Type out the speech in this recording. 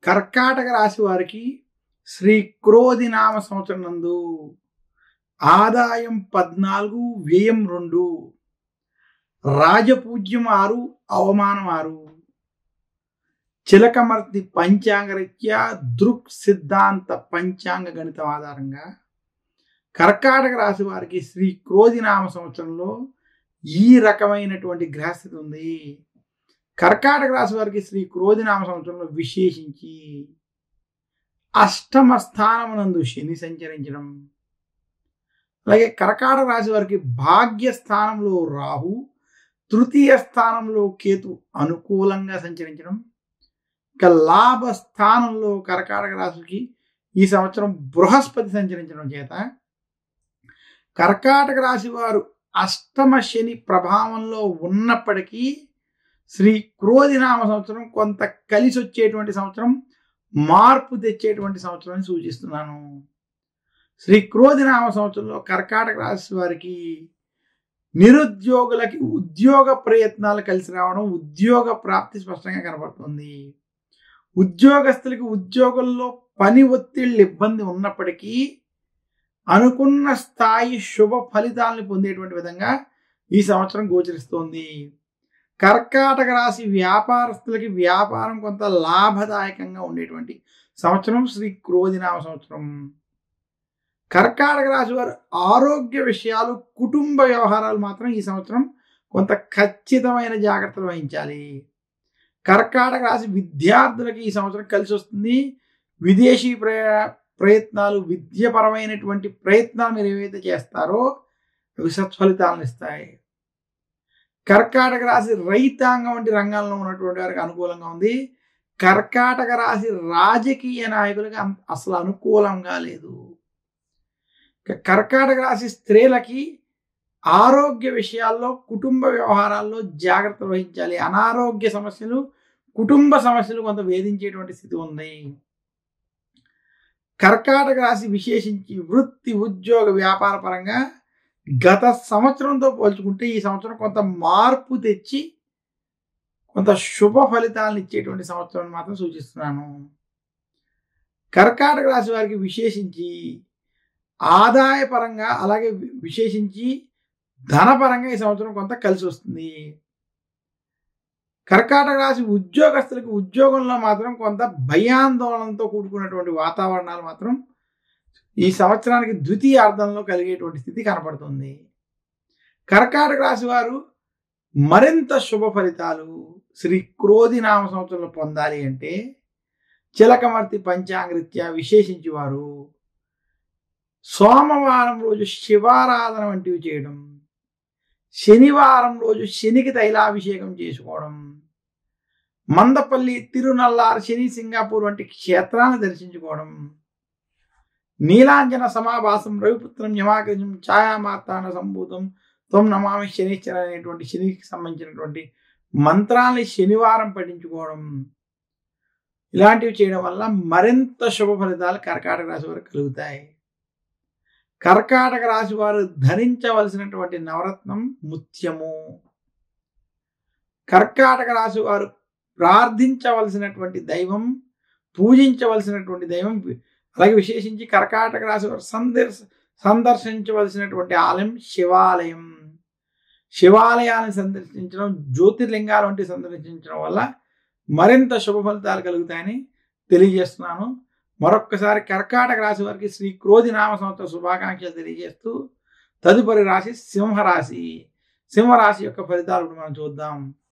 కర్కాటక రాశి వారికి శ్రీ క్రోధి నామ సంవత్సరం నందు ఆదాయం పద్నాలుగు వ్యయం రెండు రాజపూజ్యం ఆరు అవమానం ఆరు చిలకమర్తి పంచాంగరీత్యా దృక్ సిద్ధాంత పంచాంగ గణితం ఆధారంగా కర్కాటక రాశి వారికి శ్రీ క్రోధి నామ సంవత్సరంలో ఈ రకమైనటువంటి గ్రహస్థితి ఉంది కర్కాటక రాశి వారికి శ్రీ క్రోధి నామ సంవత్సరంలో విశేషించి అష్టమ స్థానమునందు శని సంచరించడం అలాగే కర్కాటక రాశి వారికి భాగ్య స్థానంలో రాహు తృతీయ స్థానంలో కేతు అనుకూలంగా సంచరించడం ఇక లాభ స్థానంలో కర్కాటక రాశికి ఈ సంవత్సరం బృహస్పతి సంచరించడం చేత కర్కాటక రాశి వారు అష్టమ శని ప్రభావంలో ఉన్నప్పటికీ శ్రీ క్రోధి నామ సంవత్సరం కొంత కలిసి వచ్చేటువంటి సంవత్సరం మార్పు తెచ్చేటువంటి సంవత్సరం అని సూచిస్తున్నాను శ్రీ క్రోధి నామ సంవత్సరంలో కర్కాటక రాశి వారికి నిరుద్యోగులకి ఉద్యోగ ప్రయత్నాలు కలిసి రావడం ఉద్యోగ ప్రాప్తి స్పష్టంగా కనబడుతుంది ఉద్యోగస్తులకి ఉద్యోగంలో పని ఒత్తిళ్ళు ఇబ్బంది ఉన్నప్పటికీ అనుకున్న స్థాయి శుభ ఫలితాలను పొందేటువంటి విధంగా ఈ సంవత్సరం గోచరిస్తోంది కర్కాటక రాశి వ్యాపారస్తులకి వ్యాపారం కొంత లాభదాయకంగా ఉండేటువంటి సంవత్సరం శ్రీ క్రోధినామ సంవత్సరం కర్కాటక రాశి వారు ఆరోగ్య విషయాలు కుటుంబ వ్యవహారాలు మాత్రం ఈ సంవత్సరం కొంత ఖచ్చితమైన జాగ్రత్తలు వహించాలి కర్కాటక రాశి విద్యార్థులకి ఈ సంవత్సరం కలిసి వస్తుంది విదేశీ ప్రయ ప్రయత్నాలు విద్యపరమైనటువంటి ప్రయత్నాలు మీరు ఏవైతే చేస్తారో అవి సత్ఫలితాలను ఇస్తాయి కర్కాటక రాశి రైతాంగం వంటి రంగాల్లో ఉన్నటువంటి వారికి అనుకూలంగా ఉంది కర్కాటక రాశి రాజకీయ నాయకులకి అసలు అనుకూలంగా లేదు కర్కాటక రాశి స్త్రీలకి ఆరోగ్య విషయాల్లో కుటుంబ వ్యవహారాల్లో జాగ్రత్తలు వహించాలి అనారోగ్య సమస్యలు కుటుంబ సమస్యలు కొంత వేధించేటువంటి స్థితి ఉంది కర్కాటక రాశి విశేషించి వృత్తి ఉద్యోగ వ్యాపార పరంగా గత సంవత్సరంతో పోల్చుకుంటే ఈ సంవత్సరం కొంత మార్పు తెచ్చి కొంత శుభ ఫలితాలను ఇచ్చేటువంటి సంవత్సరం మాత్రం సూచిస్తున్నాను కర్కాటక రాశి వారికి విశేషించి ఆదాయపరంగా అలాగే విశేషించి ధనపరంగా ఈ సంవత్సరం కొంత కలిసి వస్తుంది కర్కాటక రాశి ఉద్యోగస్తులకు ఉద్యోగంలో మాత్రం కొంత భయాందోళనతో కూడుకున్నటువంటి వాతావరణాలు మాత్రం ఈ సంవత్సరానికి ద్వితీయ అర్థంలో కలిగేటువంటి స్థితి కనపడుతుంది కర్కాటక రాశి వారు మరింత శుభ ఫలితాలు శ్రీ క్రోధి నామ సంవత్సరంలో పొందాలి అంటే చిలకమర్తి పంచాంగరీత్యా విశేషించి వారు సోమవారం రోజు శివారాధన వంటివి చేయడం శనివారం రోజు శనికి తైలాభిషేకం చేసుకోవడం మందపల్లి తిరునల్లార్ శని సింగాపూర్ వంటి క్షేత్రాలను దర్శించుకోవడం నీలాంజన సమాభాసం రవిపుత్రం యమాగ్రజం ఛాయామార్తాన సంభూతం త్వం నమామి శనిశ్చర అనేటువంటి శనికి సంబంధించినటువంటి మంత్రాన్ని శనివారం పఠించుకోవడం ఇలాంటివి చేయడం వల్ల మరింత శుభ ఫలితాలు కర్కాటక రాశి వారికి కలుగుతాయి కర్కాటక రాశి వారు ధరించవలసినటువంటి నవరత్నం ముత్యము కర్కాటక రాశి వారు ప్రార్థించవలసినటువంటి దైవం పూజించవలసినటువంటి దైవం అలాగే విశేషించి కర్కాటక రాశి వారు సందర్శ సందర్శించవలసినటువంటి ఆలయం శివాలయం శివాలయాన్ని సందర్శించడం జ్యోతిర్లింగాలు వంటి సందర్శించడం వల్ల మరింత శుభ ఫలితాలు కలుగుతాయని తెలియజేస్తున్నాను మరొక్కసారి కర్కాటక రాశి వారికి శ్రీ క్రోధి నామ సంవత్సర శుభాకాంక్షలు తెలియజేస్తూ తదుపరి రాశి సింహరాశి సింహరాశి యొక్క ఫలితాలు మనం చూద్దాం